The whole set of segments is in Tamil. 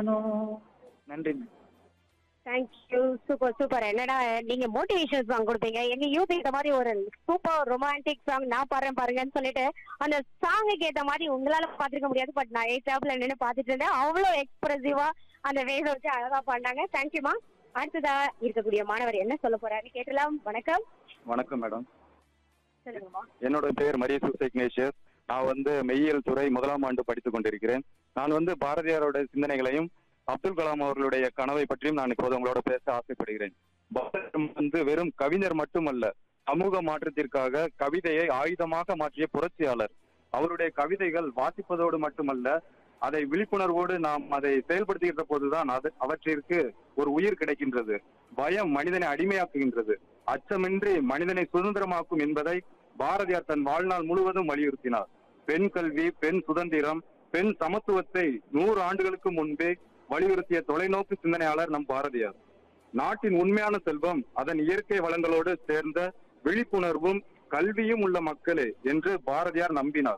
நானோ நன்றி தேங்க்யூ சூப்பர் சூப்பர் என்னடா நீங்க மோட்டிவேஷன் சாங் கொடுப்பீங்க எங்க யூத் இந்த மாதிரி ஒரு சூப்பர் ரொமான்டிக் சாங் நான் பாடுறேன் பாருங்கன்னு சொல்லிட்டு அந்த சாங்குக்கு ஏத்த மாதிரி உங்களால பாத்துருக்க முடியாது பட் நான் எயிட் நின்று பாத்துட்டு இருந்தேன் அவ்வளவு எக்ஸ்பிரசிவா அந்த வேஸ வச்சு அழகா பாடினாங்க தேங்க்யூமா அடுத்ததா இருக்கக்கூடிய மாணவர் என்ன சொல்ல போறாரு கேட்டலாம் வணக்கம் வணக்கம் மேடம் சொல்லுங்கம்மா என்னோட பேர் மரியசூஸ் இக்னேஷியஸ் நான் வந்து மெய்யியல் துறை முதலாம் ஆண்டு படித்துக் கொண்டிருக்கிறேன் நான் வந்து பாரதியாரோட சிந்தனைகளையும் அப்துல் கலாம் அவர்களுடைய கனவை பற்றியும் நான் இப்போது உங்களோட பேச ஆசைப்படுகிறேன் பாரதியார் வந்து வெறும் கவிஞர் மட்டுமல்ல சமூக மாற்றத்திற்காக கவிதையை ஆயுதமாக மாற்றிய புரட்சியாளர் அவருடைய கவிதைகள் வாசிப்பதோடு மட்டுமல்ல அதை விழிப்புணர்வோடு நாம் அதை செயல்படுத்துகின்ற போதுதான் அது அவற்றிற்கு ஒரு உயிர் கிடைக்கின்றது பயம் மனிதனை அடிமையாக்குகின்றது அச்சமின்றி மனிதனை சுதந்திரமாக்கும் என்பதை பாரதியார் தன் வாழ்நாள் முழுவதும் வலியுறுத்தினார் பெண் கல்வி பெண் சுதந்திரம் பெண் சமத்துவத்தை நூறு ஆண்டுகளுக்கு முன்பே வலியுறுத்திய தொலைநோக்கு சிந்தனையாளர் நம் பாரதியார் நாட்டின் உண்மையான செல்வம் அதன் இயற்கை வளங்களோடு சேர்ந்த விழிப்புணர்வும் கல்வியும் உள்ள மக்களே என்று பாரதியார் நம்பினார்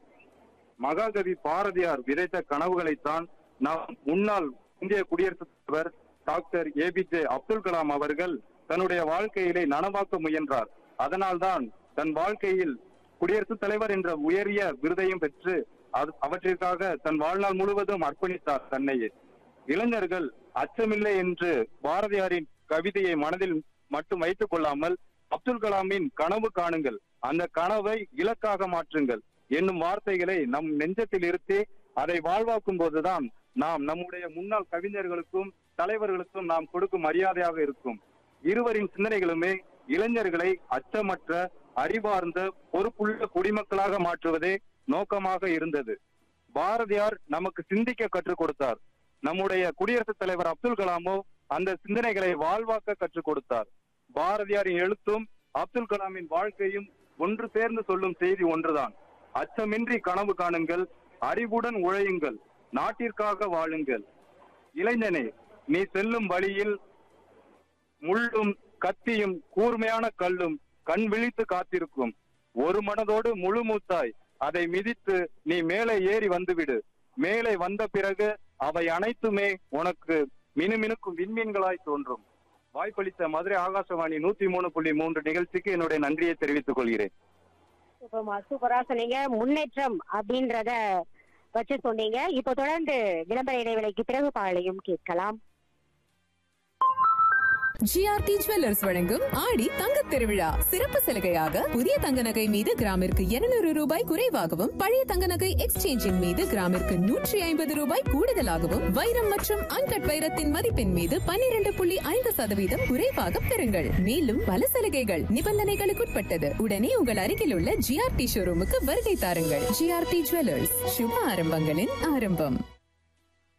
மகாகவி பாரதியார் விதைத்த கனவுகளைத்தான் நாம் முன்னாள் இந்திய குடியரசுத் தலைவர் டாக்டர் ஏபிஜே அப்துல் கலாம் அவர்கள் தன்னுடைய வாழ்க்கையிலே நனவாக்க முயன்றார் அதனால்தான் தன் வாழ்க்கையில் குடியரசுத் தலைவர் என்ற உயரிய விருதையும் பெற்று அது- அவற்றிற்காக தன் வாழ்நாள் முழுவதும் அர்ப்பணித்தார் தன்னையே இளைஞர்கள் அச்சமில்லை என்று பாரதியாரின் கவிதையை மனதில் மட்டும் வைத்துக் கொள்ளாமல் அப்துல் கலாமின் கனவு காணுங்கள் அந்த கனவை இலக்காக மாற்றுங்கள் என்னும் வார்த்தைகளை நம் நெஞ்சத்தில் இருத்தி அதை வாழ்வாக்கும் போதுதான் நாம் நம்முடைய முன்னாள் கவிஞர்களுக்கும் தலைவர்களுக்கும் நாம் கொடுக்கும் மரியாதையாக இருக்கும் இருவரின் சிந்தனைகளுமே இளைஞர்களை அச்சமற்ற அறிவார்ந்த பொறுப்புள்ள குடிமக்களாக மாற்றுவதே நோக்கமாக இருந்தது பாரதியார் நமக்கு சிந்திக்க கற்றுக் கொடுத்தார் நம்முடைய குடியரசுத் தலைவர் அப்துல் கலாமோ அந்த சிந்தனைகளை வாழ்வாக்க கற்றுக் கொடுத்தார் பாரதியாரின் எழுத்தும் அப்துல் கலாமின் வாழ்க்கையும் ஒன்று சேர்ந்து சொல்லும் செய்தி ஒன்றுதான் அச்சமின்றி கனவு காணுங்கள் அறிவுடன் உழையுங்கள் நாட்டிற்காக வாழுங்கள் இளைஞனே நீ செல்லும் வழியில் முள்ளும் கத்தியும் கூர்மையான கல்லும் கண் விழித்து காத்திருக்கும் ஒரு மனதோடு முழு மூத்தாய் அதை மிதித்து நீ மேலே ஏறி வந்துவிடு மேலே வந்த பிறகு அவை அனைத்துமே உனக்கு மினுமினுக்கும் விண்மீன்களாய் தோன்றும் வாய்ப்பளித்த மதுரை ஆகாசவாணி நூத்தி மூணு புள்ளி மூன்று நிகழ்ச்சிக்கு என்னுடைய நன்றியை தெரிவித்துக் கொள்கிறேன் சூப்பர்மா சூப்பரா சொன்னீங்க முன்னேற்றம் அப்படின்றத வச்சு சொன்னீங்க இப்போ தொடர்ந்து விளம்பர இடைவேளைக்கு பிறகு பாடலையும் கேட்கலாம் ஜிஆர்டி ஜுவல்லர்ஸ் வழங்கும் ஆடி தங்கத் திருவிழா சிறப்பு சலுகையாக புதிய தங்க நகை மீது கிராமிற்கு 200 ரூபாய் குறைவாகவும் பழைய தங்க நகை எக்ஸ்சேஞ்சின் மீது கிராமிற்கு நூற்றி ஐம்பது ரூபாய் கூடுதலாகவும் வைரம் மற்றும் அன்கட் வைரத்தின் மதிப்பின் மீது 12.5% புள்ளி ஐந்து சதவீதம் குறைவாக பெறுங்கள் மேலும் பல சலுகைகள் நிபந்தனைகளுக்குட்பட்டது உடனே உங்கள் அருகில் உள்ள ஜிஆர்டி ஷோரூமுக்கு வருகை தாருங்கள் ஜிஆர்டி ஜுவல்லர்ஸ் சுப ஆரம்பங்களின் ஆரம்பம்